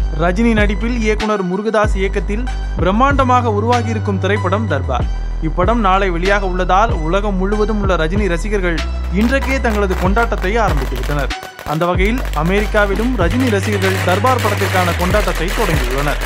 ரஜினி நடிப்பில் இயக்குனர் முருகதாஸ் இயக்கத்தில் பிரம்மாண்டமாக உருவாகியிருக்கும் திரைப்படம் தர்பார் இப்படம் நாளை வெளியாக உள்ளதால் உலகம் முழுவதும் உள்ள ரஜினி ரசிகர்கள் இன்றைக்கே தங்களது கொண்டாட்டத்தை ஆரம்பித்துவிட்டனர் அந்த வகையில் அமெரிக்காவிலும் ரஜினி ரசிகர்கள் தர்பார் படத்திற்கான கொண்டாட்டத்தை தொடங்கியுள்ளனர்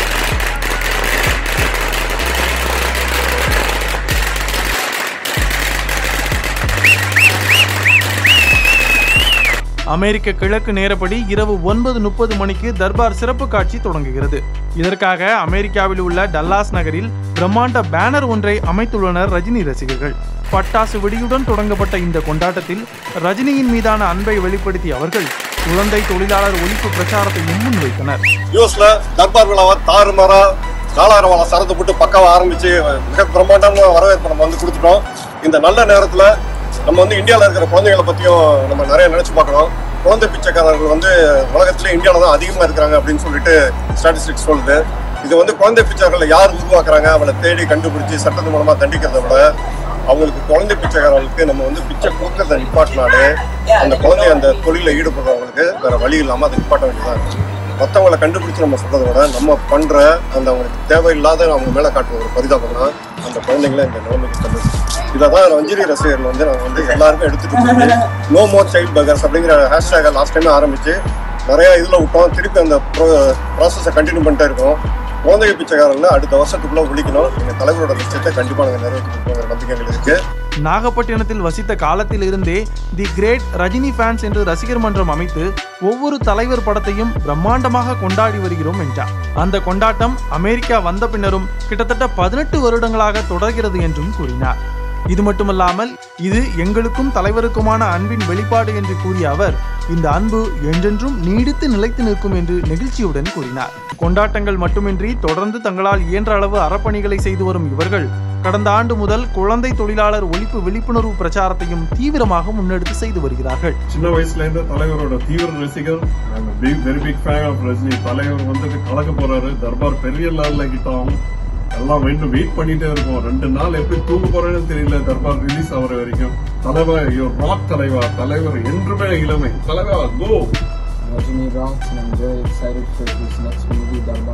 அமெரிக்க கிழக்கு நேரப்படி இரவு ஒன்பது முப்பது மணிக்கு தர்பார் சிறப்பு காட்சி தொடங்குகிறது இதற்காக அமெரிக்காவில் உள்ள டல்லாஸ் நகரில் பிரம்மாண்ட பேனர் ஒன்றை அமைத்துள்ளனர் ரஜினி ரசிகர்கள் பட்டாசு வெடியுடன் தொடங்கப்பட்ட இந்த கொண்டாட்டத்தில் ரஜினியின் மீதான அன்பை வெளிப்படுத்திய அவர்கள் குழந்தை தொழிலாளர் ஒழிப்பு பிரச்சாரத்தையும் முன்வைத்தனர் யூஎஸ்ல தர்பார் விழாவை தாறுமாறா காலாரவாள சரத்தை போட்டு பக்காவா ஆரம்பிச்சு மிக பிரம்மாண்டமான வரவேற்பு நம்ம வந்து கொடுத்துட்டோம் இந்த நல்ல நேரத்துல நம்ம வந்து இந்தியாவில் இருக்கிற குழந்தைகளை பத்தியும் நம்ம நிறைய நினைச்சு பார்க்கணும் குழந்தை பிச்சைக்காரர்கள் வந்து உலகத்திலே இந்தியாவில் தான் அதிகமாக இருக்கிறாங்க அப்படின்னு சொல்லிட்டு ஸ்டாட்டிஸ்டிக்ஸ் சொல்லுது இது வந்து குழந்தை பிச்சைக்காரர்களை யார் உருவாக்குறாங்க அவளை தேடி கண்டுபிடிச்சு சட்டத்தின் மூலமா தண்டிக்கிறத விட அவங்களுக்கு குழந்தை பிச்சைக்காரர்களுக்கு நம்ம வந்து பிச்சை கொடுக்கறத நிப்பாட்டினாலே அந்த குழந்தை அந்த தொழிலில் ஈடுபடுறவங்களுக்கு வேற வழி இல்லாமல் அதை நிப்பாட்ட வேண்டியதாக இருக்கு மற்றவங்களை கண்டுபிடிச்சு நம்ம சொல்றதை விட நம்ம பண்ற அந்த அவங்களுக்கு தேவையில்லாத அவங்க மேல காட்டுற ஒரு பரிதாபம் தான் அந்த குழந்தைங்களை இந்த நிலைமைக்கு தள்ளுது இதை தான் ரஞ்சினி ரசிகர்கள் வந்து நாங்கள் வந்து எல்லாருக்கும் எடுத்துட்டு போய் நோ மோர் சைல்ட் பர்கர்ஸ் அப்படிங்கிற ஹேஷ்டேகை லாஸ்ட் டைம் ஆரம்பிச்சு நிறைய இதில் விட்டோம் திருப்பி அந்த ப்ராசஸை கண்டினியூ பண்ணிட்டே இருக்கோம் குழந்தை பிச்சைக்காரங்களை அடுத்த வருஷத்துக்குள்ள ஒழிக்கணும் எங்கள் தலைவரோட லட்சியத்தை கண்டிப்பாக நாங்கள் நிறைவேற்றிருக்கோங்கிற நம்பிக்கை எங்களுக்கு இருக்கு நாகப்பட்டினத்தில் வசித்த காலத்தில் இருந்தே தி கிரேட் ரஜினி ஃபேன்ஸ் என்று ரசிகர் மன்றம் அமைத்து ஒவ்வொரு தலைவர் படத்தையும் பிரம்மாண்டமாக கொண்டாடி வருகிறோம் என்றார் அந்த கொண்டாட்டம் அமெரிக்கா வந்த பின்னரும் கிட்டத்தட்ட பதினெட்டு வருடங்களாக தொடர்கிறது என்றும் கூறினார் இது மட்டுமல்லாமல் இது எங்களுக்கும் தலைவருக்குமான அன்பின் வெளிப்பாடு என்று கூறிய அவர் இந்த அன்பு என்றென்றும் நீடித்து நிலைத்து நிற்கும் என்று நெகிழ்ச்சியுடன் கூறினார் கொண்டாட்டங்கள் மட்டுமின்றி தொடர்ந்து தங்களால் இயன்ற அளவு அறப்பணிகளை செய்து வரும் இவர்கள் கடந்த ஆண்டு முதல் குழந்தை தொழிலாளர் ஒழிப்பு விழிப்புணர்வு பிரச்சாரத்தையும் தீவிரமாக முன்னெடுத்து செய்து வருகிறார்கள் சின்ன வயசுல இருந்து தலைவரோட தீவிர ரசிகர் big very big fan of Rajini தலைவர் வந்துட்டு கலக்க போறாரு தர்பார் பெரிய லெவல்ல கிட்ட ஆகும் எல்லாம் வேண்டும் வெயிட் பண்ணிட்டே இருக்கோம் ரெண்டு நாள் எப்படி தூங்க போறேன்னு தெரியல தர்பார் ரிலீஸ் ஆகிற வரைக்கும் தலைவர் யோ ராக் தலைவா தலைவர் என்றுமே இளமை தலைவா கோ Rajini rocks and I'm very excited for this next movie, Darbar.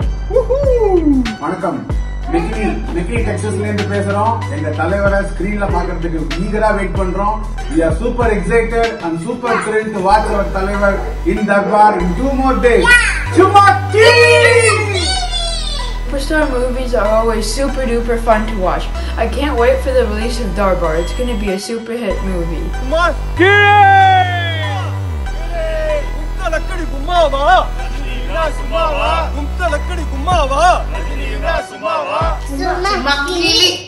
வணக்கம் மெக்னி மெக்னி டெக்ஸஸ்ல இருந்து பேசுறோம் எங்க தலைவரை ஸ்கிரீன்ல பாக்குறதுக்கு ஈகரா வெயிட் பண்றோம் we are super excited and super thrilled to watch our தலைவர் in darbar in two more days சும்மா கீ Superstar movies are always super duper fun to watch. I can't wait for the release of Darbar. It's gonna be a super hit movie. Sumakili.